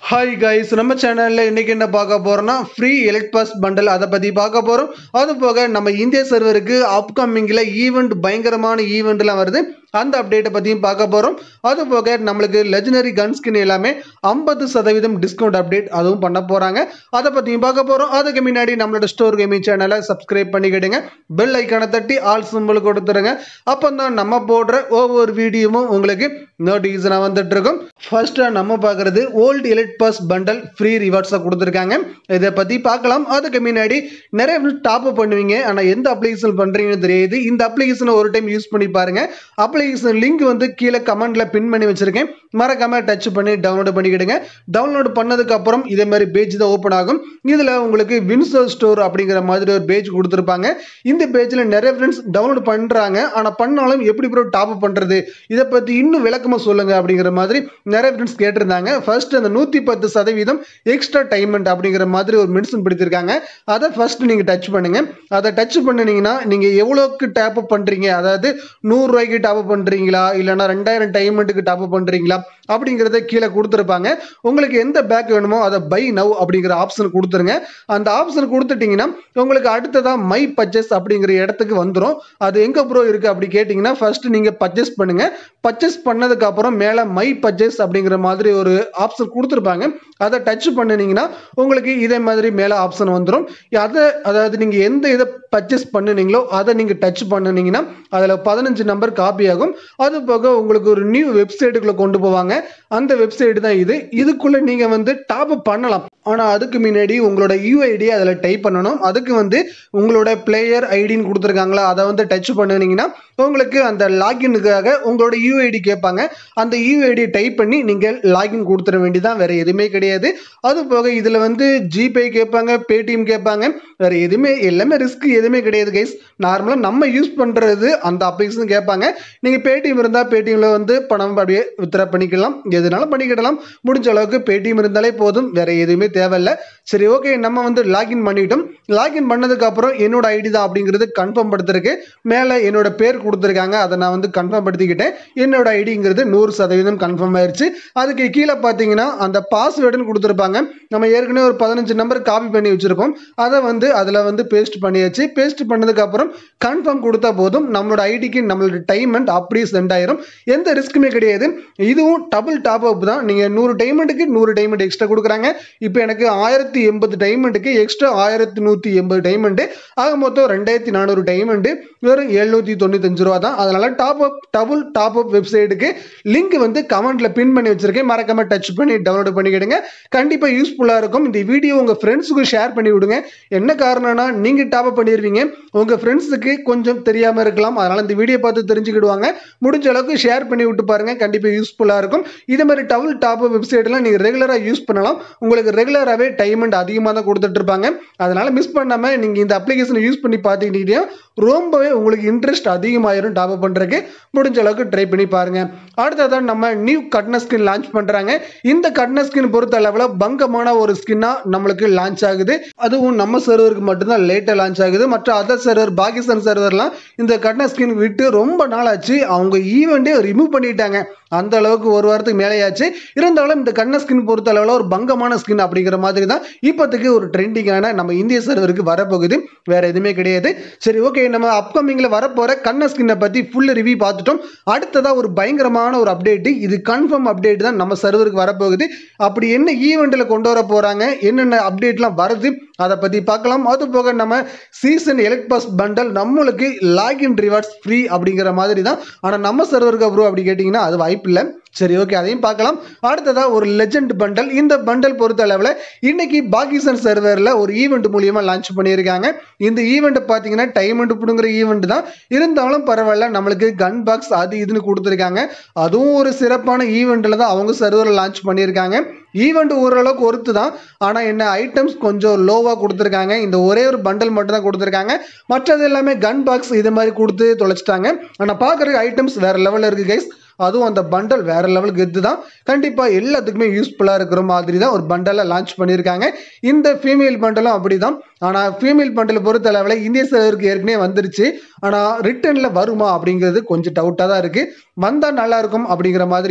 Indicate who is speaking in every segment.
Speaker 1: hi guys நம்ம சேனலில் இன்னைக்கு என்ன பார்க்க போறோம்னா ஃப்ரீ எலக்ட் பாஸ் பண்டல் அதை பற்றி பார்க்க போகிறோம் அது போக நம்ம இந்திய சர்வருக்கு அப்கமிங்கில் ஈவெண்ட் பயங்கரமான ஈவெண்ட்லாம் வருது அந்த அப்டேட்டை பற்றியும் பார்க்க போகிறோம் அது போக நம்மளுக்கு லெஜனரி கன் ஸ்கின் எல்லாமே ஐம்பது சதவீதம் டிஸ்கவுண்ட் அப்டேட் அதுவும் பண்ண போகிறாங்க அதை பற்றியும் பார்க்க போகிறோம் அதுக்கு முன்னாடி நம்மளோட ஸ்டோர் கேமிங் சேனலை சப்ஸ்கிரைப் பண்ணிக்கிடுங்க பெல் ஐக்கானை தட்டி ஆல் சிம்பிள் கொடுத்துருங்க அப்போ தான் நம்ம போடுற ஒவ்வொரு வீடியோவும் உங்களுக்கு நோட்டிஃபிகேஷனாக வந்துட்டு இருக்கும் ஃபர்ஸ்ட்டாக நம்ம பார்க்குறது old elite pass bundle free ரிவார்ட்ஸாக கொடுத்துருக்காங்க இதை பற்றி பார்க்கலாம் அதுக்கு முன்னாடி நிறைய பேர் டாப் அப் பண்ணுவீங்க ஆனால் எந்த அப்ளிகேஷன் பண்ணுறீங்கன்னு தெரியாது இந்த அப்ளிகேஷனை ஒரு டைம் யூஸ் பண்ணி பாருங்க அப்ளிகேஷன் லிங்க் வந்து கீழே கமெண்ட்ல பின் பண்ணி வச்சிருக்கேன் மறக்காம டச் பண்ணி டவுன்லோட் பண்ணிக்கிடுங்க டவுன்லோட் பண்ணதுக்கு அப்புறம் இதே மாதிரி பேஜ் தான் ஓப்பன் ஆகும் இதில் உங்களுக்கு வின்சர் ஸ்டோர் அப்படிங்கிற மாதிரி ஒரு பேஜ் கொடுத்துருப்பாங்க இந்த பேஜில் நிறைய ஃப்ரெண்ட்ஸ் டவுன்லோட் பண்ணுறாங்க ஆனால் பண்ணாலும் எப்படி ப்ரோ டாப் அப் பண்ணுறது இதை பற்றி இன்னும் விளக்கமாக சொல்லுங்க அப்படிங்கிற மாதிரி நிறைய ஃப்ரெண்ட்ஸ் கேட்டிருந்தாங்க ஃபர்ஸ்ட் அந்த நூற்றி பத்து சதவீதம் எக்ஸ்ட்ரா டைமண்ட் அப்படிங்கிற மாதிரி ஒரு மெடிசன் பிடித்திருக்காங்க அதை ஃபர்ஸ்ட் நீங்கள் டச் பண்ணுங்க அதை டச் பண்ணினீங்கன்னா நீங்கள் எவ்வளோக்கு டேப் அப் பண்ணுறீங்க அதாவது நூறுரூவாய்க்கு டாப் அப் பண்ணுறீங்களா இல்லைனா ரெண்டாயிரம் டைமண்ட்டுக்கு டாப் அப் பண்ணுறீங்களா அப்படிங்கிறத கீழே கொடுத்துருப்பாங்க உங்களுக்கு எந்த பேக் வேணுமோ அதை பை நவ் அப்படிங்கிற ஆப்ஷன் கொடுத்துருங்க அந்த ஆப்ஷன் கொடுத்துட்டீங்கன்னா உங்களுக்கு அடுத்ததாக மை பர்ச்சேஸ் அப்படிங்கிற இடத்துக்கு வந்துடும் அது எங்கே ப்ரோ இருக்குது அப்படி கேட்டிங்கன்னா ஃபர்ஸ்ட் நீங்கள் பர்ச்சேஸ் பண்ணுங்க பர்ச்சேஸ் பண்ணதுக்கு அப்புறம் மேலே மை பர்ச்சேஸ் அப்படிங்கிற மாதிரி ஒரு ஆப்ஷன் கொடுத்துருப்பாங்க அதை டச் பண்ணினீங்கன்னா உங்களுக்கு இதே மாதிரி மேலே ஆப்ஷன் வந்துடும் அதை அதாவது நீங்கள் எந்த இதை பர்ச்சேஸ் பண்ணுனீங்களோ அதை நீங்கள் டச் பண்ணினீங்கன்னா அதில் பதினஞ்சு நம்பர் காப்பி ஆகும் அது போக உங்களுக்கு ஒரு நியூ வெப்சைட்டுக்குள்ளே கொண்டு போவாங்க அந்த வெப்சைட் தான் இது இதுக்குள்ளே நீங்கள் வந்து டாப் அப் பண்ணலாம் ஆனால் அதுக்கு முன்னாடி உங்களோட யூஐடி அதில் டைப் பண்ணணும் அதுக்கு வந்து உங்களோட பிளேயர் ஐடின்னு கொடுத்துருக்காங்களா அதை வந்து டச் பண்ணினீங்கன்னா உங்களுக்கு அந்த லாகினுக்காக உங்களோட யூஐடி கேட்பாங்க அந்த யூஐடி டைப் பண்ணி நீங்கள் லாகின் கொடுத்துட வேண்டியதான் வேற எதுவுமே கிடையாது அது போக இதில் வந்து ஜிபே கேட்பாங்க பேடிஎம் கேட்பாங்க வேற எதுவுமே எல்லாமே ரிஸ்க் எதுவுமே கிடையாது கைஸ் நார்மலாக நம்ம யூஸ் பண்ணுறது அந்த அப்ளிகேஷன் கேட்பாங்க நீங்கள் பேடிஎம் இருந்தால் பேடிஎம்ல வந்து பணம் அப்படியே வித்ரா பண்ணிக்கலாம் எதுனாலும் பண்ணிக்கிடலாம் முடிஞ்ச அளவுக்கு பேடிஎம் இருந்தாலே போதும் வேற எதுவுமே தேவையில்லை சரி ஓகே நம்ம வந்து லாகின் பண்ணிட்டோம் லாகின் பண்ணதுக்கு அப்புறம் என்னோட ஐடி தான் அப்படிங்கிறது கன்ஃபார்ம் படுத்திருக்கு மேலே என்னோட பேர் கொடுத்துருக்காங்க அதை நான் வந்து கன்ஃபார்ம் படுத்திக்கிட்டேன் என்னோட ஐடிங்கிறது நூறு சதவீதம் கன்ஃபார்ம் ஆயிருச்சு அதுக்கு கீழே பார்த்தீங்கன்னா அந்த பாஸ்வேர்டுன்னு கொடுத்துருப்பாங்க நம்ம ஏற்கனவே ஒரு பதினஞ்சு நம்பர் காப்பி பண்ணி வச்சிருக்கோம் அதை வந்து அதில் வந்து பேஸ்ட் பண்ணியாச்சு பேஸ்ட் பண்ணதுக்கு அப்புறம் கன்ஃபார்ம் கொடுத்தா போதும் நம்மளோட ஐடிக்கு நம்மளோட டைமண்ட் அப்படியே சென்ட் ஆயிரும் எந்த ரிஸ்க்குமே கிடையாது இதுவும் டபுள் டாப் அப் தான் நீங்கள் நூறு டைமண்டுக்கு நூறு டைமண்ட் எக்ஸ்ட்ரா கொடுக்குறாங்க இப்போ எனக்கு ஆயிரத்தி எண்பது டைமண்டுக்கு எக்ஸ்ட்ரா ஆயிரத்தி நூற்றி எண்பது டைமண்டு ஆக மொத்தம் ரெண்டாயிரத்தி நானூறு டைமண்டு வெறும் எழுநூற்றி தொண்ணூத்தஞ்சு ரூபா தான் அதனால top up double top up வெப்சைட்டுக்கு லிங்க் வந்து கமெண்ட்ல பின் பண்ணி வச்சிருக்கேன் மறக்காம டச் பண்ணி டவுன்லோட் பண்ணிக்கிடுங்க கண்டிப்பாக யூஸ்ஃபுல்லாக இருக்கும் இந்த வீடியோ உங்கள் ஃப்ரெண்ட்ஸுக்கு ஷேர் பண்ணி விடுங்க என்ன காரணம்னா நீங்கள் டாப் அப் பண்ணிடுவீங்க உங்கள் ஃப்ரெண்ட்ஸுக்கு கொஞ்சம் தெரியாமல் இருக்கலாம் அதனால இந்த வீடியோ பார்த்து தெரிஞ்சுக்கிடுவாங்க முடிஞ்ச அளவுக்கு ஷேர் பண்ணி விட்டு பாருங்க கண்டிப்பாக யூஸ்ஃபுல்லாக இருக்கும் இதே மாதிரி டபுள் டாப் அப் வெப்சைட்லாம் நீங்கள் ரெகுலராக யூஸ் பண்ணலாம் உங்களுக்கு ரெகுலராகவே டைமண்ட் அதிகமாக தான் கொடுத்துட்டு இருப்பாங்க அதனால மிஸ் பண்ணாமல் நீங்கள் இந்த அப்ளிகேஷனை யூஸ் பண்ணி பார்த்துக்கிட்டீங்கன்னா ரொம்பவே உங்களுக்கு இன்ட்ரெஸ்ட் அதிகமாயிரும் டாப் அப் பண்ணுறதுக்கு முடிஞ்ச அளவுக்கு ட்ரை பண்ணி பாருங்க அடுத்ததான் நம்ம நியூ கட்ன ஸ்கின் லான்ச் பண்ணுறாங்க இந்த கட்ன ஸ்கின் பொறுத்த அளவில் பங்கமான ஒரு ஸ்கின்னாக நம்மளுக்கு லான்ச் ஆகுது அதுவும் நம்ம சர்வருக்கு மட்டும்தான் லேட்டாக லான்ச் ஆகுது மற்ற அதர் சர்வர் பாகிஸ்தான் சர்வர்லாம் இந்த கட்ன ஸ்கின் விட்டு ரொம்ப நாள் ஆச்சு அவங்க ஈவெண்ட்டே ரிமூவ் பண்ணிட்டாங்க அந்த அளவுக்கு ஒரு வாரத்துக்கு மேலேயாச்சு இருந்தாலும் இந்த கண்ண ஸ்கின் பொறுத்த அளவில் ஒரு பங்கமான ஸ்கின் அப்படிங்கிற மாதிரி தான் இப்போதைக்கு ஒரு ட்ரெண்டிங்கான நம்ம இந்திய சர்வருக்கு வரப்போகுது வேற எதுவுமே கிடையாது சரி ஓகே நம்ம அப்கமிங்கில் வரப்போகிற கண்ண ஸ்கின்னை பற்றி ஃபுல் ரிவ்யூ பார்த்துட்டோம் அடுத்ததாக ஒரு பயங்கரமான ஒரு அப்டேட்டு இது கன்ஃபார்ம் அப்டேட் தான் நம்ம சர்வருக்கு வரப்போகுது அப்படி என்ன ஈவெண்ட்டில் கொண்டு வர போகிறாங்க என்னென்ன அப்டேட்லாம் வருது அதை பற்றி பார்க்கலாம் அது போக நம்ம சீசன் எலக்ட் பாஸ் பண்டல் நம்மளுக்கு லாகின் ரிவார்ட்ஸ் ஃப்ரீ அப்படிங்கிற மாதிரி தான் ஆனால் நம்ம சர்வருக்கு அப்ரூவ் அப்படி கேட்டிங்கன்னா அது வாய்ப்பு இல்லை சரி ஓகே அதையும் பார்க்கலாம் அடுத்ததா ஒரு லெஜெண்ட் பண்டல் இந்த பண்டல் பொறுத்த அளவில் இன்னைக்கு பாகிஸ்தான் சர்வரில் ஒரு ஈவெண்ட் மூலியமாக லான்ச் பண்ணியிருக்காங்க இந்த ஈவெண்ட் பார்த்தீங்கன்னா டைமண்ட் பிடுங்குற ஈவெண்ட் தான் இருந்தாலும் பரவாயில்ல நம்மளுக்கு கன் பாக்ஸ் அது இதுன்னு கொடுத்துருக்காங்க அதுவும் ஒரு சிறப்பான ஈவெண்ட்டில் தான் அவங்க சர்வரில் லான்ச் பண்ணியிருக்காங்க ஈவெண்ட் ஓரளவுக்கு ஒருத்து தான் ஆனால் என்ன ஐட்டம்ஸ் கொஞ்சம் லோவாக கொடுத்துருக்காங்க இந்த ஒரே ஒரு பண்டல் மட்டும் தான் கொடுத்துருக்காங்க மற்றது எல்லாமே கன் பாக்ஸ் இது மாதிரி கொடுத்து தொலைச்சிட்டாங்க ஆனால் பார்க்குறதுக்கு ஐட்டம்ஸ் வேறு லெவலில் இருக்குது கைஸ் அதுவும் அந்த பண்டல் வேற லெவலுக்கு எது தான் கண்டிப்பாக எல்லாத்துக்குமே யூஸ்ஃபுல்லாக இருக்கிற மாதிரி தான் ஒரு பண்டலை லான்ச் பண்ணியிருக்காங்க இந்த ஃபீமேல் பண்டலும் அப்படி தான் ஆனால் ஃபீமேல் பண்டலை பொறுத்த அளவில் இந்திய சர்வருக்கு ஏற்கனவே வந்துருச்சு ஆனால் ரிட்டர்னில் வருமா அப்படிங்கிறது கொஞ்சம் டவுட்டாக தான் இருக்குது வந்தால் நல்லா இருக்கும் அப்படிங்கிற மாதிரி தான்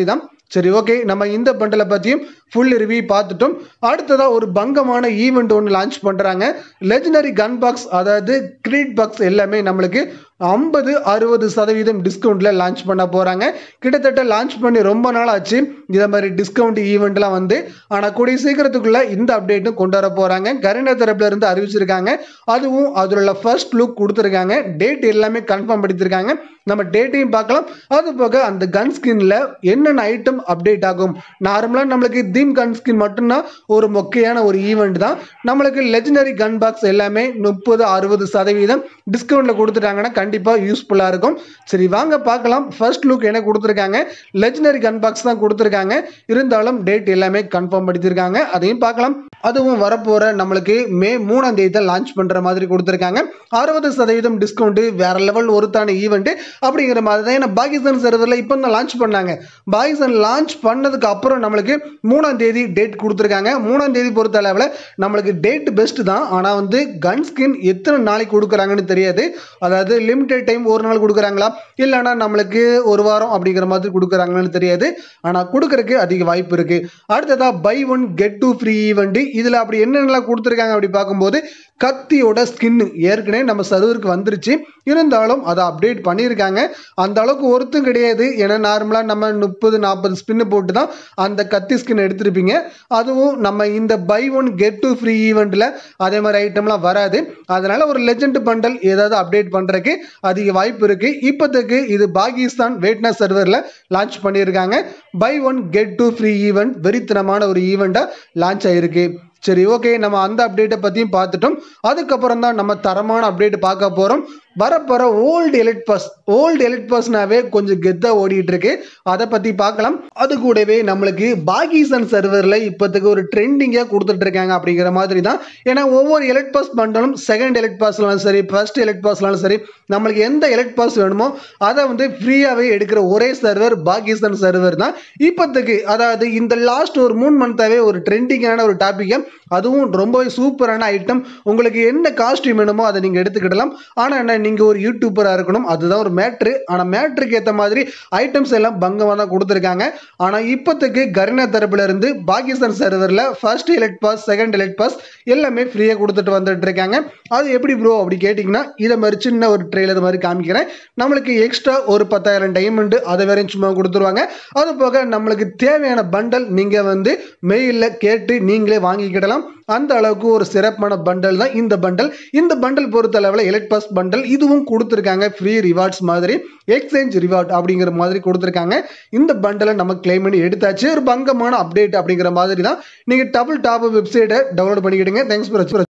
Speaker 1: சரி ஓகே நம்ம இந்த பண்டலை பற்றியும் ஃபுல் ரிவ்யூ பார்த்துட்டோம் அடுத்ததாக ஒரு பங்கமான ஈவெண்ட் ஒன்று லான்ச் பண்ணுறாங்க லெஜனரி கன் பாக்ஸ் அதாவது கிரீட் பாக்ஸ் எல்லாமே நம்மளுக்கு ஐம்பது அறுபது சதவீதம் டிஸ்கவுண்ட்டில் லான்ச் பண்ண போகிறாங்க கிட்டத்தட்ட லான்ச் பண்ணி ரொம்ப நாள் ஆச்சு இதை மாதிரி டிஸ்கவுண்ட் ஈவெண்ட்லாம் வந்து ஆனால் கூடிய சீக்கிரத்துக்குள்ளே இந்த அப்டேட்டும் கொண்டு வர போகிறாங்க கரினா தரப்புல இருந்து அறிவிச்சிருக்காங்க அதுவும் அதில் ஃபர்ஸ்ட் லுக் கொடுத்துருக்காங்க டேட் எல்லாமே கன்ஃபார்ம் படுத்திருக்காங்க நம்ம டேட்டையும் பார்க்கலாம் அது போக அந்த கன் ஸ்கின்ல என்னென்ன ஐட்டம் அப்டேட் ஆகும் நார்மலாக நம்மளுக்கு தீம் கன் ஸ்கின் மட்டும்தான் ஒரு மொக்கையான ஒரு ஈவெண்ட் தான் நம்மளுக்கு லெஜனரி கன் பாக்ஸ் எல்லாமே முப்பது அறுபது சதவீதம் டிஸ்கவுண்ட்ல கொடுத்துட்டாங்கன்னா கண்டிப்பாக யூஸ்ஃபுல்லாக இருக்கும் சரி வாங்க பார்க்கலாம் ஃபர்ஸ்ட் லுக் என்ன கொடுத்துருக்காங்க லெஜனரி கன் பாக்ஸ் தான் கொடுத்துருக்காங்க இருந்தாலும் டேட் எல்லாமே கன்ஃபார்ம் படுத்திருக்காங்க அதையும் பார்க்கலாம் அதுவும் வரப்போகிற நம்மளுக்கு மே மூணாம் தேதி தான் லான்ச் பண்ணுற மாதிரி கொடுத்துருக்காங்க அறுபது சதவீதம் டிஸ்கவுண்ட்டு வேற லெவல் ஒருத்தான ஈவெண்ட்டு அப்படிங்கிற மாதிரி தான் ஏன்னா பாகிஸ்தான் சர்வரில் இப்போ தான் லான்ச் பண்ணாங்க பாகிஸ்தான் லான்ச் பண்ணதுக்கு அப்புறம் நம்மளுக்கு மூணாம் தேதி டேட் கொடுத்துருக்காங்க மூணாம் தேதி பொறுத்த அளவில் நம்மளுக்கு டேட் பெஸ்ட் தான் ஆனால் வந்து கன் ஸ்கின் எத்தனை நாளைக்கு கொடுக்குறாங்கன்னு தெரியாது அதாவது லிமிடெட் டைம் ஒரு நாள் கொடுக்குறாங்களா இல்லைன்னா நம்மளுக்கு ஒரு வாரம் அப்படிங்கிற மாதிரி கொடுக்குறாங்கன்னு தெரியாது ஆனால் கொடுக்கறதுக்கு அதிக வாய்ப்பு இருக்குது அடுத்ததாக buy one get two free event இதில் அப்படி என்னென்னலாம் கொடுத்துருக்காங்க அப்படி பார்க்கும்போது கத்தியோட ஸ்கின் ஏற்கனவே நம்ம சர்வருக்கு வந்துருச்சு இருந்தாலும் அதை அப்டேட் பண்ணியிருக்காங்க அந்த அளவுக்கு ஒருத்தும் கிடையாது ஏன்னா நார்மலாக நம்ம முப்பது நாற்பது ஸ்பின்னு போட்டு தான் அந்த கத்தி ஸ்கின் எடுத்திருப்பீங்க அதுவும் நம்ம இந்த buy one get two free ஈவெண்ட்டில் அதே மாதிரி ஐட்டம்லாம் வராது அதனால ஒரு லெஜெண்ட் பண்டல் ஏதாவது அப்டேட் பண்ணுறதுக்கு அதிக வாய்ப்பு இருக்குது இப்போதைக்கு இது பாகிஸ்தான் வேட்னா சர்வரில் லான்ச் பண்ணியிருக்காங்க buy one get two free event வெறித்தனமான ஒரு ஈவெண்ட்டாக லான்ச் ஆயிருக்கு சரி ஓகே நம்ம அந்த அப்டேட்டை பற்றியும் பார்த்துட்டோம் அதுக்கப்புறம் தான் நம்ம தரமான அப்டேட் பார்க்க போகிறோம் வரப்போகிற old elite pass old elite பஸ்னாவே கொஞ்சம் கெத்தாக ஓடிட்டு இருக்கு அதை பற்றி பார்க்கலாம் அது கூடவே நம்மளுக்கு பாகிஸ்தான் சர்வரில் இப்போதைக்கு ஒரு ட்ரெண்டிங்காக கொடுத்துட்டு இருக்காங்க அப்படிங்கிற மாதிரி தான் ஏன்னா ஒவ்வொரு எலக்ட் பாஸ் பண்ணாலும் செகண்ட் எலக்ட் பாஸ்னாலும் சரி ஃபர்ஸ்ட் எலக்ட் பாஸ்னாலும் சரி நம்மளுக்கு எந்த எலக்ட் பாஸ் வேணுமோ அதை வந்து ஃப்ரீயாகவே எடுக்கிற ஒரே சர்வர் பாகிஸ்தான் சர்வர் தான் இப்போதைக்கு அதாவது இந்த லாஸ்ட் ஒரு மூணு மந்த்தாகவே ஒரு ட்ரெண்டிங்கான ஒரு டாப்பிக்கை அதுவும் ரொம்பவே சூப்பரான ஐட்டம் உங்களுக்கு என்ன காஸ்டியூம் வேணுமோ அதை நீங்கள் எடுத்துக்கிடலாம் ஆனால் என்ன நீங்கள் ஒரு யூடியூபராக இருக்கணும் அதுதான் ஒரு மேட்ரு ஆனால் மேட்ருக்கு ஏற்ற மாதிரி ஐட்டம்ஸ் எல்லாம் பங்கமாக தான் கொடுத்துருக்காங்க ஆனால் இப்போதைக்கு கரினா தரப்புல இருந்து பாகிஸ்தான் சர்வரில் first elite pass second elite pass எல்லாமே ஃப்ரீயாக கொடுத்துட்டு வந்துட்டு இருக்காங்க அது எப்படி ப்ரோ அப்படி கேட்டிங்கன்னா இதை மாதிரி சின்ன ஒரு ட்ரெய்லர் மாதிரி காமிக்கிறேன் நம்மளுக்கு எக்ஸ்ட்ரா ஒரு பத்தாயிரம் டைமண்டு அதை வேறையும் சும்மா கொடுத்துருவாங்க அது போக நம்மளுக்கு தேவையான பண்டல் நீங்கள் வந்து மெயிலில் கேட்டு நீங்களே வாங்கிக்கிடலாம் அந்த அளவுக்கு ஒரு சிறப்பான பண்டல் தான் இந்த பண்டல் இந்த பண்டல் பொறுத்த அளவில் எலக்ட் பாஸ் பண்டல் இதுவும் கொடுத்துருக்காங்க ஃப்ரீ ரிவார்ட்ஸ் மாதிரி எக்ஸ்சேஞ்ச் ரிவார்ட் அப்படிங்கிற மாதிரி கொடுத்துருக்காங்க இந்த பண்டலை நம்ம கிளைம் பண்ணி எடுத்தாச்சு ஒரு பங்கமான அப்டேட் அப்படிங்கிற மாதிரி தான் நீங்கள் டபுள் டாப் வெப்சைட்டை டவுன்லோட் பண்ணிக்கிடுங்க தேங்க்ஸ் ஃபார்